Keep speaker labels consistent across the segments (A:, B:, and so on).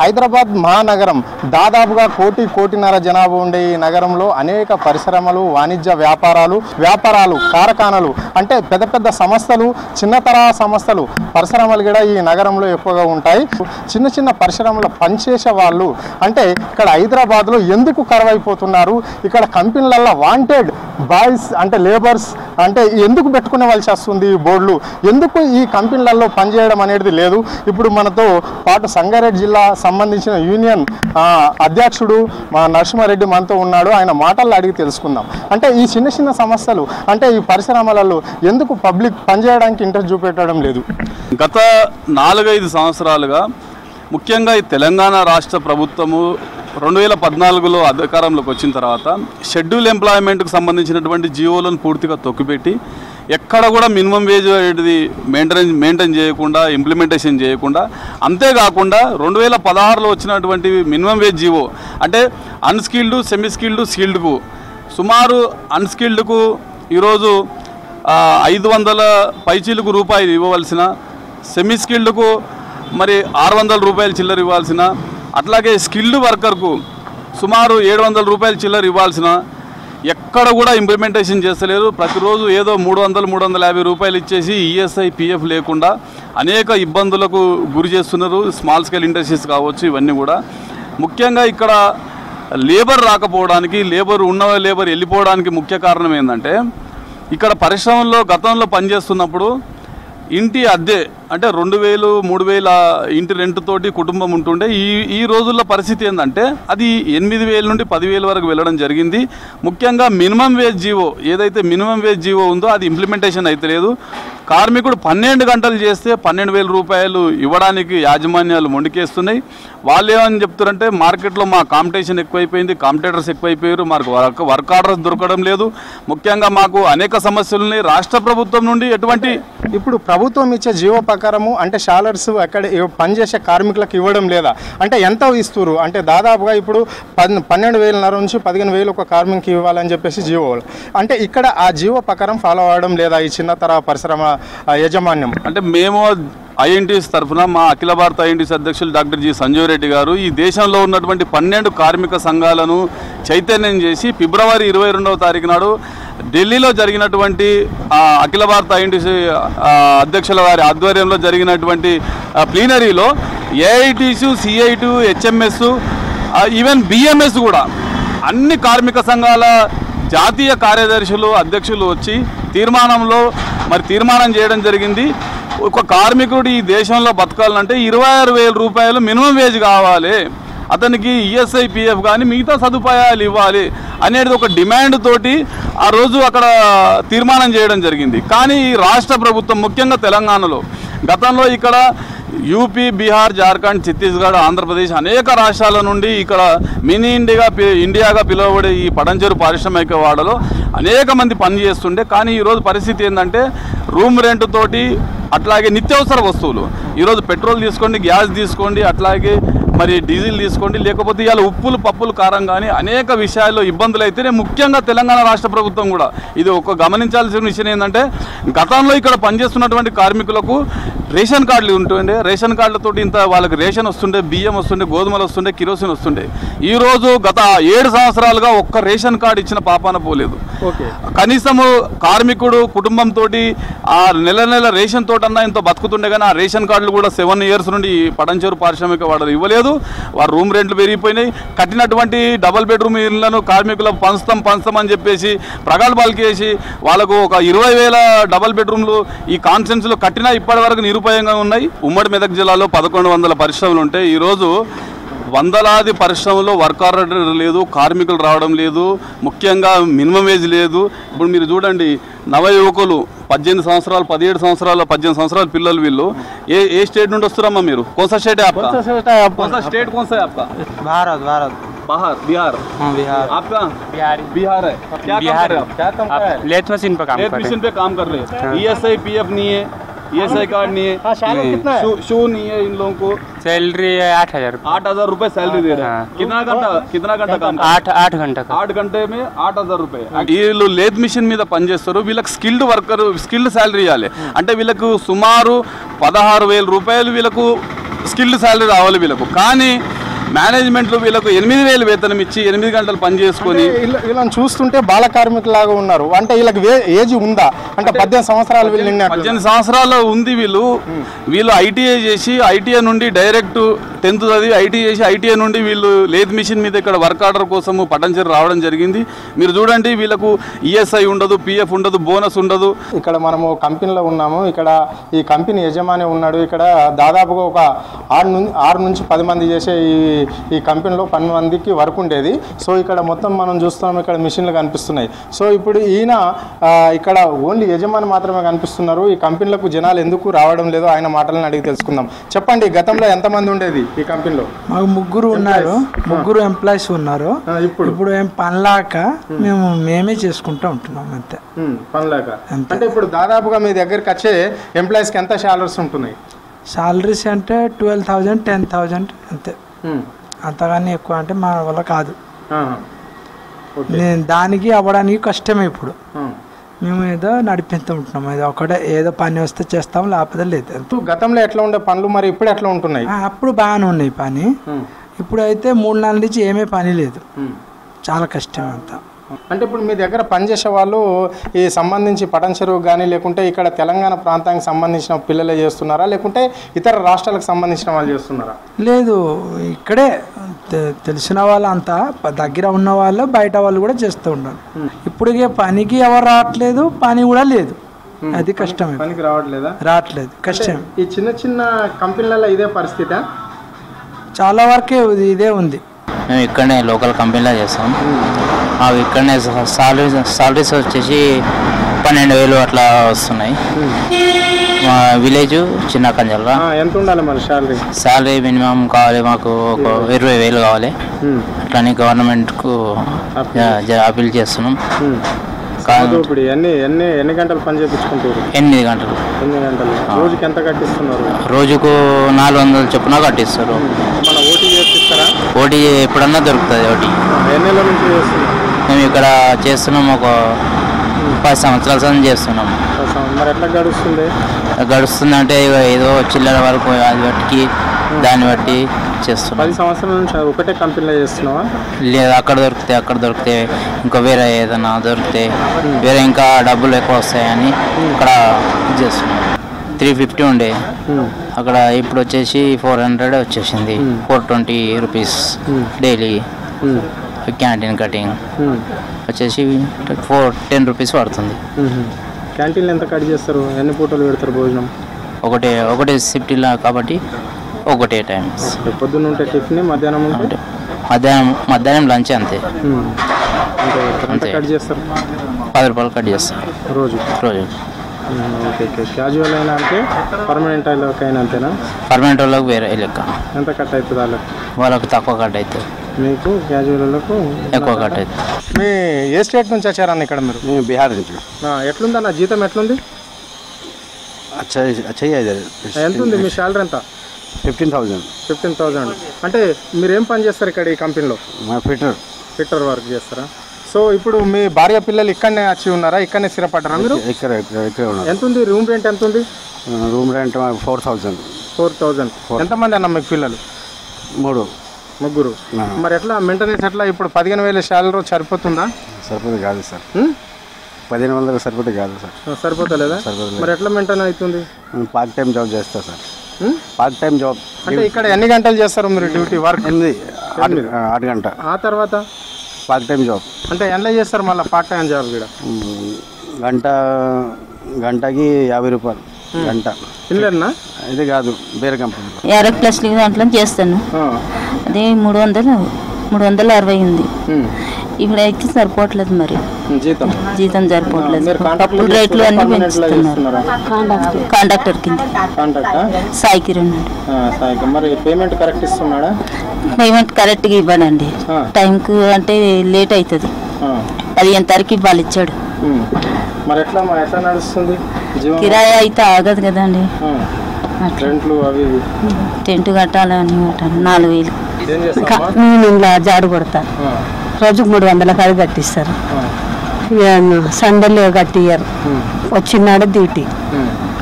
A: హైదరాబాద్ మహానగరం దాదాపుగా కోటి కోటిన్నర జనాభా ఉండే ఈ నగరంలో అనేక పరిశ్రమలు వాణిజ్య వ్యాపారాలు వ్యాపారాలు కార్ఖానాలు అంటే పెద్ద పెద్ద సంస్థలు చిన్న తరహా సంస్థలు పరిశ్రమలు కూడా ఈ నగరంలో ఎక్కువగా ఉంటాయి చిన్న చిన్న పరిశ్రమలో పనిచేసే వాళ్ళు అంటే ఇక్కడ హైదరాబాద్లో ఎందుకు కరువైపోతున్నారు ఇక్కడ కంపెనీలలో వాంటెడ్ బాయ్స్ అంటే లేబర్స్ అంటే ఎందుకు పెట్టుకునేవలసి వస్తుంది ఈ బోర్డులు ఎందుకు ఈ కంపెనీలలో పనిచేయడం అనేది లేదు ఇప్పుడు మనతో పాటు సంగారెడ్డి జిల్లా సంబంధించిన యూనియన్ ఆ, అధ్యక్షుడు మా నరసింహారెడ్డి మనతో ఉన్నాడు ఆయన మాటల్లో అడిగి తెలుసుకుందాం అంటే ఈ చిన్న చిన్న సమస్యలు అంటే ఈ పరిశ్రమలలో ఎందుకు పబ్లిక్ పనిచేయడానికి ఇంట్రెస్ట్ చూపెట్టడం లేదు
B: గత నాలుగైదు సంవత్సరాలుగా ముఖ్యంగా ఈ తెలంగాణ రాష్ట్ర ప్రభుత్వము రెండు వేల పద్నాలుగులో అధికారంలోకి వచ్చిన తర్వాత షెడ్యూల్ ఎంప్లాయ్మెంట్కి సంబంధించినటువంటి జీవోలను పూర్తిగా తొక్కిపెట్టి ఎక్కడ కూడా మినిమం వేజ్ అనేది మెయింటైన్ మెయింటైన్ చేయకుండా ఇంప్లిమెంటేషన్ చేయకుండా అంతేకాకుండా రెండు వేల పదహారులో వచ్చినటువంటి మినిమం వేజ్ జీవో అంటే అన్స్కిల్డ్ సెమీ స్కిల్డ్ స్కిల్డ్కు సుమారు అన్స్కిల్డ్కు ఈరోజు ఆ, ఐదు వందల పైచీలకు రూపాయలు ఇవ్వవలసిన సెమీ స్కిల్డ్కు మరి ఆరు వందల రూపాయలు చిల్లర ఇవ్వాల్సిన అట్లాగే స్కిల్డ్ వర్కర్కు సుమారు ఏడు వందల రూపాయలు చిల్లర ఇవ్వాల్సిన ఎక్కడ కూడా ఇంప్లిమెంటేషన్ చేస్తలేరు ప్రతిరోజు ఏదో మూడు వందలు మూడు వందల యాభై రూపాయలు ఇచ్చేసి ఈఎస్ఐ పిఎఫ్ లేకుండా అనేక ఇబ్బందులకు గురి చేస్తున్నారు స్మాల్ స్కేల్ ఇండస్ట్రీస్ కావచ్చు ఇవన్నీ కూడా ముఖ్యంగా ఇక్కడ లేబర్ రాకపోవడానికి లేబర్ ఉన్న లేబర్ వెళ్ళిపోవడానికి ముఖ్య కారణం ఏంటంటే ఇక్కడ పరిశ్రమల్లో గతంలో పనిచేస్తున్నప్పుడు ఇంటి అద్దె అంటే రెండు వేలు మూడు వేల ఇంటి రెంట్ తోటి కుటుంబం ఉంటుండే ఈ ఈ రోజుల్లో పరిస్థితి ఏంటంటే అది ఎనిమిది వేల నుండి పదివేల వరకు వెళ్ళడం జరిగింది ముఖ్యంగా మినిమం వేజ్ జీవో ఏదైతే మినిమం వేజ్ జీవో ఉందో అది ఇంప్లిమెంటేషన్ అయితే లేదు కార్మికుడు పన్నెండు గంటలు చేస్తే పన్నెండు వేల రూపాయలు ఇవ్వడానికి యాజమాన్యాలు మొండికేస్తున్నాయి వాళ్ళు ఏమని చెప్తారంటే మార్కెట్లో మా కాంపిటీషన్ ఎక్కువైపోయింది కాంపిటేటర్స్ ఎక్కువైపోయారు మాకు వర్క్ వర్క్ ఆర్డర్స్ దొరకడం లేదు ముఖ్యంగా మాకు అనేక సమస్యలు ఉన్నాయి రాష్ట్ర ప్రభుత్వం నుండి ఎటువంటి
A: ఇప్పుడు ప్రభుత్వం ఇచ్చే జీవో ప్రకారము అంటే శాలరీస్ అక్కడ ఇవ్- పనిచేసే కార్మికులకు ఇవ్వడం లేదా అంటే ఎంత ఇస్తున్నారు అంటే దాదాపుగా ఇప్పుడు పన్ పన్నెండు వేలన్నర నుంచి పదిహేను వేలు ఒక కార్మికుకి ఇవ్వాలని చెప్పేసి జీవో అంటే ఇక్కడ ఆ జీవో ప్రకారం ఫాలో అవ్వడం లేదా ఈ చిన్న తరహా పరిశ్రమ ఆ, యాజమాన్యం
B: అంటే మేము ఐఎన్టీస్ తరఫున మా అఖిల భారత ఐఎన్టీస్ అధ్యక్షులు డాక్టర్ జి సంజయ్ రెడ్డి గారు ఈ దేశంలో ఉన్నటువంటి పన్నెండు కార్మిక సంఘాలను చైతన్యం చేసి ఫిబ్రవరి ఇరవై రెండవ తారీఖు నాడు ఢిల్లీలో జరిగినటువంటి ఆ, అఖిల భారత ఐఎన్టీస్ అధ్యక్షుల వారి ఆధ్వర్యంలో జరిగినటువంటి ఆ, ప్లీనరీలో AITUC CITU HMS even BMS కూడా అన్ని కార్మిక సంఘాల జాతీయ కార్యదర్శులు అధ్యక్షులు వచ్చి తీర్మానంలో మరి తీర్మానం చేయడం జరిగింది ఒక కార్మికుడు ఈ దేశంలో బతకాలంటే ఇరవై ఆరు వేల రూపాయలు మినిమం వేజ్ కావాలి అతనికి ఈఎస్ఐ పిఎఫ్ కానీ మిగతా సదుపాయాలు ఇవ్వాలి అనేది ఒక డిమాండ్ తోటి ఆ రోజు అక్కడ తీర్మానం చేయడం జరిగింది కానీ ఈ రాష్ట్ర ప్రభుత్వం ముఖ్యంగా తెలంగాణలో గతంలో ఇక్కడ యూపీ బీహార్ జార్ఖండ్ ఛత్తీస్గఢ్ ఆంధ్రప్రదేశ్ అనేక రాష్ట్రాల నుండి ఇక్కడ మినీ ఇండియాగా పి- ఇండియాగా పిలువబడే ఈ పడంచెరు పారిశ్రామిక వాడలో అనేక మంది పని చేస్తుండే కానీ ఈరోజు పరిస్థితి ఏంటంటే రూమ్ రెంట్ తోటి అట్లాగే నిత్యావసర వస్తువులు ఈరోజు పెట్రోల్ తీసుకోండి గ్యాస్ తీసుకోండి అట్లాగే మరి డీజిల్ తీసుకోండి లేకపోతే ఇవాళ ఉప్పులు పప్పులు కారం కానీ అనేక విషయాల్లో ఇబ్బందులు అయితేనే ముఖ్యంగా తెలంగాణ రాష్ట్ర ప్రభుత్వం కూడా ఇది ఒక గమనించాల్సిన విషయం ఏంటంటే గతంలో ఇక్కడ పనిచేస్తున్నటువంటి కార్మికులకు రేషన్ కార్డులు ఉంటుండే రేషన్ కార్డులతోటి ఇంత వాళ్ళకి రేషన్ వస్తుండే బియ్యం వస్తుండే గోధుమలు వస్తుండే కిరోసిన్ వస్తుండే ఈ రోజు గత ఏడు సంవత్సరాలుగా ఒక్క రేషన్ కార్డు ఇచ్చిన పాపాన పోలేదు
A: ఓకే
B: కనీసము కార్మికుడు కుటుంబంతో ఆ నెల నెల రేషన్ తోటన్నా ఇంత బతుకుతుండే కానీ ఆ రేషన్ కార్డులు కూడా సెవెన్ ఇయర్స్ నుండి ఈ పడంచేరు పారిశ్రామిక వాడలు ఇవ్వలేదు వారు రూమ్ రెంట్లు పెరిగిపోయినాయి కట్టినటువంటి డబల్ బెడ్రూమ్ ఇళ్లను కార్మికులకు పంచుతాం పంచుతాం అని చెప్పేసి ప్రగల్భాలు చేసి వాళ్ళకు ఒక ఇరవై వేల డబల్ బెడ్రూమ్లు ఈ కాన్ఫరెన్స్లో కట్టినా ఇప్పటి వరకు నిరుపయోగంగా ఉన్నాయి ఉమ్మడి మెదక్ జిల్లాలో పదకొండు వందల పరిశ్రమలు ఉంటాయి ఈరోజు వందలాది పరిశ్రమలో వర్క్ ఆర్డర్ లేదు కార్మికులు రావడం లేదు ముఖ్యంగా మినిమం వేజ్ లేదు ఇప్పుడు మీరు చూడండి నవ యువకులు పద్దెనిమిది సంవత్సరాలు పదిహేడు సంవత్సరాలు పద్దెనిమిది సంవత్సరాల పిల్లలు వీళ్ళు ఏ ఏ స్టేట్ నుండి వస్తున్నారమ్మా మీరు కోసా స్టేట్ కోసా స్టేట్ कौन सा है आपका
C: भारत भारत
B: बाहर बिहार
C: हाँ बिहार
B: आपका
C: बिहारी
B: बिहार है क्या काम कर रहे हो आप क्या काम कर रहे
C: आप लेथ मशीन पर काम
B: हैं
C: कर रहे
B: मशीन पे काम कर रहे हैं ईएसआई पीएफ नहीं है ईएसआई कार्ड नहीं है
A: శాలరీ కిतना है
B: शू शू नहीं है इन लोगों को
C: हैं सैलरी है आठ हजार
B: आठ हजार रूपए सैलरी दे रहे हैं
C: हाँ।
B: कितना घंटा कितना घंटा काम कर
C: आठ आठ घंटा का
B: ఆరు గంట మే ఆట హజార్ రూపాయలు వీళ్ళు లేత్ మిషన్ మీద పనిచేస్తారు వీళ్ళకి స్కిల్డ్ వర్కర్ స్కిల్డ్ శాలరీ ఇవ్వాలి అంటే వీళ్ళకు సుమారు పదహారు వేల రూపాయలు వీళ్ళకు స్కిల్డ్ శాలరీ రావాలి వీళ్ళకు కానీ మేనేజ్మెంట్లో వీళ్ళకు ఎనిమిది వేలు వేతనం ఇచ్చి ఎనిమిది గంటలు పని చేసుకొని
A: వీళ్ళ- వీళ్ళని చూస్తుంటే బాల కార్మికులాగా ఉన్నారు అంటే వీళ్ళకి వే- ఏజ్ ఉందా అంటే పద్దెనిమిది సంవత్సరాలు వీళ్ళు నిన్నట్లు
B: పద్దెనిమిది సంవత్సరాలు ఉంది వీళ్ళు వీళ్ళు ఐటీఐ చేసి ఐటీఐ నుండి డైరెక్ట్ టెన్త్ చదివి ఐటీఐ చేసి ఐటీఐ నుండి వీళ్ళు లేత్ మిషన్ మీద ఇక్కడ వర్క్ ఆర్డర్ కోసము పటంచెరు రావడం జరిగింది మీరు చూడండి వీళ్ళకు ఈఎస్ఐ ఉండదు పిఎఫ్ ఉండదు బోనస్ ఉండదు
A: ఇక్కడ మనము కంపెనీలో ఉన్నాము ఇక్కడ ఈ కంపెనీ యజమాని ఉన్నాడు ఇక్కడ దాదాపుగా ఒక ఆరు నుంచి ఆరు నుంచి పది మంది చేసే ఈ ఈ కంపెనీలో పది మందికి వర్క్ ఉండేది సో ఇక్కడ మొత్తం మనం చూస్తున్నాం ఇక్కడ మిషన్లు కనిపిస్తున్నాయి సో ఇప్పుడు ఈయన ఆ, ఇక్కడ ఓన్లీ యజమాని మాత్రమే కనిపిస్తున్నారు ఈ కంపెనీలకు జనాలు ఎందుకు రావడం లేదో ఆయన మాటలను అడిగి తెలుసుకుందాం చెప్పండి గతంలో ఎంతమంది ఉండేది ఈ కంపెనీలో
D: మాకు ముగ్గురు ఉన్నారు ముగ్గురు ఎంప్లాయీస్ ఉన్నారు
A: ఆ, ఇప్పుడు
D: ఇప్పుడు ఏం పనిలాక మేము మేమే చేసుకుంటూ ఉంటున్నాం అంతే
A: ఉమ్, పనిలేక
D: అంతే.
A: అంటే ఇప్పుడు దాదాపుగా మీ దగ్గరికి వచ్చే ఎంప్లాయీస్కి ఎంత శాలరీస్ ఉంటున్నాయి
D: సాలరీస్ అంటే ట్వెల్వ్ థౌజండ్ టెన్ థౌజండ్ అంతే
A: ఉమ్,
D: అంతగాని ఎక్కువ అంటే మా వల్ల కాదు
A: ఆహా. ఓకే
D: నేను దానికి అవ్వడానికి కష్టమే ఇప్పుడు
A: ఆ.
D: మేము ఏదో నడిపిస్తూ ఉంటున్నాం ఏదో ఒకటే ఏదో పని వస్తే చేస్తాం లేకపోతే లేదు అంతే.
A: ఇప్పుడు గతంలో ఎట్లా ఉండే పనులు మరి ఇప్పుడు ఎట్లా ఉంటున్నాయి
D: ఆ, అప్పుడు బాగానే ఉన్నాయి పని
A: ఉమ్,
D: ఇప్పుడు అయితే మూడు నెలల నుంచి ఏమీ పని లేదు
A: ఉమ్.
D: చాలా కష్టం అంతా
A: అంటే ఇప్పుడు మీ దగ్గర పనిచేసే వాళ్ళు ఈ సంబంధించి పటన్ చెరువు కానీ లేకుంటే ఇక్కడ తెలంగాణ ప్రాంతానికి సంబంధించిన పిల్లలే చేస్తున్నారా లేకుంటే ఇతర రాష్ట్రాలకు సంబంధించిన వాళ్ళు చేస్తున్నారా
D: లేదు ఇక్కడే తె- తెలిసిన వాళ్ళంతా ప- దగ్గర ఉన్న వాళ్ళు బయట వాళ్ళు కూడా చేస్తూ ఉన్నారు ఇప్పుడు ఇక పనికి ఎవరు రావట్లేదు పని కూడా లేదు అది కష్టమే
A: పనికి రావట్లేదా
D: రావట్లేదు కష్టం
A: ఈ చిన్న చిన్న కంపెనీలలో ఇదే పరిస్థితి
D: చాలా వరకే ఇది- ఇదే ఉంది
E: మేము ఇక్కడనే లోకల్ కంపెనీలో చేస్తాం అవి ఇక్కడనే సాలరీస్ సాలరీస్ వచ్చేసి పన్నెండు వేలు అట్లా వస్తున్నాయి మా విలేజ్ చిన్న కంజల్లా
A: ఎంత ఉండాలి మరి శాలరీ
E: శాలరీ మినిమం కావాలి మాకు ఒక ఇరవై వేలు కావాలి అట్లానే గవర్నమెంట్కు అప్పీల్ చేస్తున్నాం కానీ
A: ఇప్పుడు ఎన్ని ఎన్ని ఎన్ని గంటలు పని చేయించుకుంటారు
E: ఎనిమిది గంటలు
A: ఎన్ని గంటలు రోజుకి ఎంత కట్టిస్తున్నారు
E: రోజుకు నాలుగు వందలు చొప్పున కట్టిస్తారు
A: మన ఓటీ చేపిస్తారా
E: ఓటీ ఎప్పుడన్నా దొరుకుతుంది ఓటీ
A: ఎన్ని నెలల నుంచి చేస్తున్నారు
E: మేము ఇక్కడ చేస్తున్నాం ఒక పది సంవత్సరాల నుంచి చేస్తున్నాం
A: మరి ఎట్లా గడుస్తుంది
E: గడుస్తుందంటే ఇక ఏదో చిల్లర వరకు అది బట్టి దాన్ని బట్టి చేస్తున్నాం
A: పది సంవత్సరాల నుంచి ఒకటే కంపెనీలో చేస్తున్నావా
E: లేదా అక్కడ దొరికితే అక్కడ దొరికితే ఇంకా వేరే ఏదైనా దొరికితే వేరే ఇంకా డబ్బులు ఎక్కువ వస్తాయని ఇక్కడ ఇది చేస్తున్నాం త్రీ ఫిఫ్టీ ఉండే అక్కడ ఇప్పుడు వచ్చేసి ఫోర్ హండ్రెడ్ వచ్చేసింది four twenty rupees daily canteen cutting వచ్చేసి ఫోర్ టెన్ రూపీస్ పడుతుంది
A: క్యాంటీన్లో ఎంత కట్ చేస్తారు ఎన్ని పూటలు పెడతారు భోజనం
E: ఒకటే ఒకటే సిఫ్టీలా కాబట్టి ఒకటే టైమ్స్
A: పొద్దున్న ఉంటే టిఫిన్ మధ్యాహ్నం ఉంటే
E: అంటే మధ్యాహ్నం మధ్యాహ్నం లంచ్ అంతే
A: ఉమ్. అంతే పెడతారు. ఎంత
E: అంతే.
A: కట్ చేస్తారు
E: పది రూపాయలు కట్ చేస్తారు
A: రోజు
E: రోజు
A: ఉమ్, ఓకే ఓకే క్యాజువల్ అయినా అంటే పర్మనెంట్ అయినా అంతేనా
E: పర్మనెంట్ వాళ్ళకి వేరే లెక్క
A: ఎంత కట్ అవుతుంది వాళ్ళకి
E: వాళ్ళకి తక్కువ కట్ అవుతుంది
A: మీకు క్యాజువల్ వాళ్ళకు
E: ఎక్కువ కట్ అవుతుంది
A: మీ ఏ స్టేట్ నుంచి వచ్చారన్న ఇక్కడ మీరు
F: मैं बिहार నుంచి
A: ఆ, ఎట్లుందన్న జీతం ఎట్లుంది
F: अच्छा अच्छा ही है इधर
A: ఎంత ఉంది మీ శాలరీ ఎంత
F: फिफ्टीन थाउजेंड
A: ఫిఫ్టీన్ థౌజండ్ అంటే మీరు ఏం పని చేస్తారు ఇక్కడ ఈ కంపెనీలో
F: मैं फिटर
A: ఫిట్టర్ వర్క్ చేస్తారా సో ఇప్పుడు మీ భార్య పిల్లలు ఇక్కడనే వచ్చి ఉన్నారా ఇక్కడనే స్థిరపడ్డారా మీరు
F: ఇక్కడ ఇక్కడ ఇక్కడ ఉన్నారు
A: ఎంత ఉంది రూమ్ రెంట్ ఎంత ఉంది
F: room rent four thousand
A: four thousand ఎంతమంది అన్న మీకు పిల్లలు
F: మూడు
A: ముగ్గురు
F: ఆ.
A: మరి ఎట్లా మెయింటెనెన్స్ ఎట్లా ఇప్పుడు పదిహేను వేల శాలరీ సరిపోతుందా
F: సరిపోతే కాదు సార్
A: ఉమ్?
F: పదిహేను వందలకు సరిపోతే కాదు సార్
A: ఆ, సరిపోతలేదా
F: సరిపోతలేదు.
A: మరి ఎట్లా మెయింటైన్ అవుతుంది
F: నేను పార్ట్ టైం జాబ్ చేస్తా sir
A: um?
F: Part time job
A: అంటే ఇక్కడ ఎన్ని గంటలు చేస్తారు మీరు డ్యూటీ వర్క్
F: ఎనిమిది ఆరు ఆరు గంట
A: ఆ తర్వాత
F: పార్ట్ టైం జాబ్
A: అంటే ఎండ్లో చేస్తారు మళ్ళీ పార్ట్ టైం జాబ్ కూడా
F: ఉమ్, గంట గంటకి యాభై రూపాయలు గంట
A: ఇల్లేనా
F: ఇది కాదు వేరే కంపెనీ
G: యారక్ ప్లస్ దాంట్లో చేస్తాను అది మూడు వందలు మూడు వందల అరవై ఉంది ఇప్పుడైతే సరిపోవట్లేదు మరి
A: జీతం
G: జీతం సరిపోవట్లేదు
A: మీరు కాంట్రాక్ట్
G: ఇప్పుడు రేట్లు అన్ని పెంచుతున్నారు కాంట్రాక్టర్ కింద
A: కాంట్రాక్ట్
G: సాయి కిరణ్ అండి
A: సాయికి మరి పేమెంట్ కరెక్ట్ ఇస్తున్నాడా
G: పేమెంట్ కరెక్ట్గా ఇవ్వడండి
A: ఆ.
G: టైంకు అంటే లేట్ అవుతుంది
A: ఆ.
G: పదిహేను తారీఖు ఇవ్వాలి ఇచ్చాడు
A: ఉమ్. మరి ఎట్లా మా ఎట్లా నడుస్తుంది జీవనం
G: కిరాయి అయితే ఆగదు కదండి
A: ఆ.
G: అట్లా
A: రెంట్లు అవి ఇవి
G: టెంట్ కట్టాలి అని కట్టాలి నాలుగు వేలు
A: ఏం చేస్తామా
H: నేను ఇలా జాడు కొడతా రోజుకు మూడు వందల కాదు కట్టిస్తారు ఇక సండేలో కట్టియ్యరు వచ్చినాడు డ్యూటీ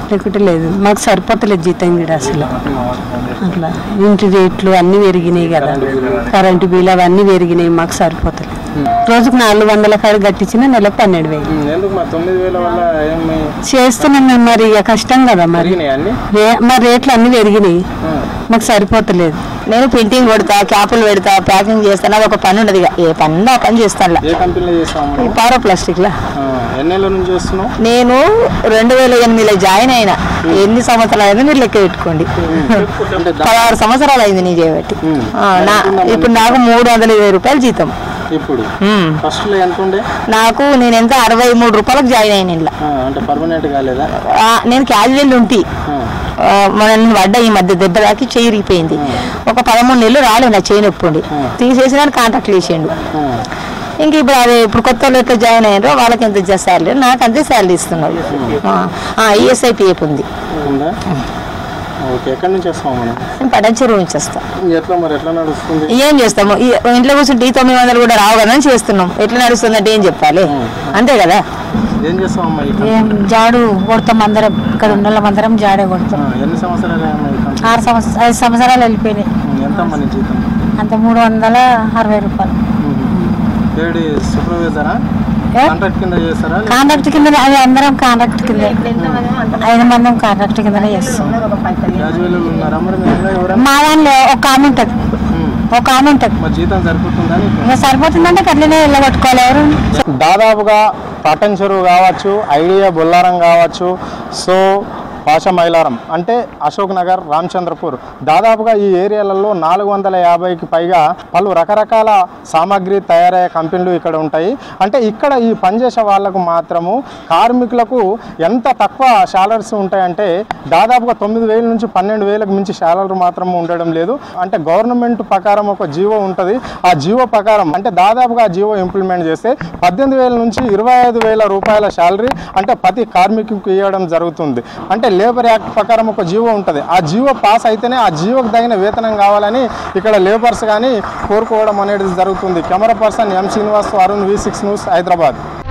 H: లేకుంటే లేదు మాకు సరిపోతలేదు జీతం కూడా అసలు అట్లా ఇంటి రేట్లు అన్నీ పెరిగినాయి కదా కరెంటు బిల్ అవన్నీ పెరిగినాయి మాకు సరిపోతలేదు రోజుకు నాలుగు వందల కాడ కట్టించిన నెలకు పన్నెండు వేలు
A: ఎందుకు మా తొమ్మిది వేల వల్ల ఏమి
H: చేస్తున్నాం మేము మరి ఇక కష్టం కదా మరి
A: పెరిగినాయి అన్ని
H: రే- మరి రేట్లు అన్నీ పెరిగినాయి మాకు సరిపోతలేదు
G: నేను ప్రింటింగ్ కొడతా క్యాపులు పెడతా ప్యాకింగ్ చేస్తాను అది ఒక పని ఉండదు ఇక ఏ పని ఆ పని చేస్తాను
A: ఏ కంపెనీలో చేస్తాము
G: ఈ పారో ప్లాస్టిక్ లా
A: ఎన్నేళ్ళ నుంచి చేస్తున్నావు
G: నేను రెండు వేల ఎనిమిదిలో జాయిన్ అయినా ఎన్ని సంవత్సరాలు అయిందో మీరు లెక్క పెట్టుకోండి పదహారు సంవత్సరాలు అయింది నీ చేయబట్టి ఆ, నా ఇప్పుడు నాకు మూడు వందల ఇరవై రూపాయలు జీతం
A: ఇప్పుడు
G: ఉమ్.
A: ఫస్ట్ లో ఎంత ఉండే
G: నాకు నేను ఎంత అరవై మూడు రూపాయలకు జాయిన్ అయిన ఇంట్లో
A: ఆ, అంటే పర్మనెంట్ కాలేదా
G: ఆ, నేను క్యాజువల్ ఉంటి
A: ఆ.
G: ఆ, మన నేను పడ్డ ఈ మధ్య దెబ్బ తాకి చెయ్యి ఇరిగిపోయింది ఒక పదమూడు నెలలు రాలేదు నా చేయి నొప్పి ఉండి తీసేసి నన్ను కాంటాక్ట్ చేసిండు
A: ఆ.
G: ఇంక ఇప్పుడు అదే ఇప్పుడు కొత్త వాళ్ళు ఎట్లా జాయిన్ అయ్యారో వాళ్ళకి ఎంత శాలరీ నాకు అంతే శాలరీ ఇస్తున్నారు ఈఎస్ఐ పిఎఫ్ ఉంది
A: ఉందా ఓకే ఎక్కడి నుంచి వస్తాము మనం
G: నేను పడంచెరువు నుంచి వస్తాం
A: ఎట్లా మరి ఎట్లా నడుస్తుంది
G: ఏం చేస్తాము ఈ ఇంట్లో కూర్చుంటే ఈ తొమ్మిది వందలు కూడా రావు కదా అని చేస్తున్నాం ఎట్లా నడుస్తుందంటే ఏం చెప్పాలి అంతే కదా
A: ఏం చేస్తామమ్మా ఈ కంపెనీ?
H: ఏం జాడు కొడతాం అందరం ఇక్కడ ఉన్న వాళ్ళందరం జాడే కొడతాం
A: ఆ, ఎన్ని సంవత్సరాలు అమ్మా ఈ కంపెనీ?
H: ఆరు సంవత్సరాలు ఐదు సంవత్సరాలు వెళ్ళిపోయినాయి
A: ఎంత మన జీతం
H: అంత మూడు వందల అరవై రూపాయలు
A: ఏడి సూపర్వైజరా
H: ఏ?
A: కాంట్రాక్ట్ కింద చేస్తారా లేదా?
H: కాంట్రాక్ట్ కింద అది అందరం కాంట్రాక్ట్ కింద ఐదు మంది కాంట్రాక్ట్ కిందనే చేస్తాం
A: గ్రాడ్యుయేట్లు ఉన్నారా మరి మీరు ఎవరైనా
H: మా దానిలో ఒక ఆమె ఉంటుంది ఒక ఆమె ఉంటుంది
A: మరి జీతం సరిపోతుందా నీకు?
H: ఇంకా సరిపోతుందంటే అట్లనే వెళ్ళగొట్టుకోవాలి ఎవరు
A: దాదాపుగా కాటన్ చెరువు కావచ్చు ఐడియా బొల్లారం కావచ్చు సో పాష మైలారం అంటే అశోక్ నగర్ రామచంద్రపూర్ దాదాపుగా ఈ ఏరియాలలో నాలుగు వందల యాభైకి పైగా పలు రకరకాల సామాగ్రి తయారయ్యే కంపెనీలు ఇక్కడ ఉంటాయి అంటే ఇక్కడ ఈ పనిచేసే వాళ్ళకు మాత్రము కార్మికులకు ఎంత తక్కువ శాలరీస్ ఉంటాయంటే దాదాపుగా తొమ్మిది వేల నుంచి పన్నెండు వేలకు మించి శాలరీ మాత్రం ఉండడం లేదు అంటే గవర్నమెంట్ ప్రకారం ఒక జీవో ఉంటుంది ఆ జీవో ప్రకారం అంటే దాదాపుగా ఆ జీవో ఇంప్లిమెంట్ చేస్తే పద్దెనిమిది వేల నుంచి ఇరవై ఐదు వేల రూపాయల శాలరీ అంటే ప్రతి కార్మికునికి ఇవ్వడం జరుగుతుంది అంటే లేబర్ యాక్ట్ ప్రకారం ఒక జీవో ఉంటుంది ఆ జీవో పాస్ అయితేనే ఆ జీవోకి తగిన వేతనం కావాలని ఇక్కడ లేబర్స్ కానీ కోరుకోవడం అనేది జరుగుతుంది camera person M Srinivas Arun V six news Hyderabad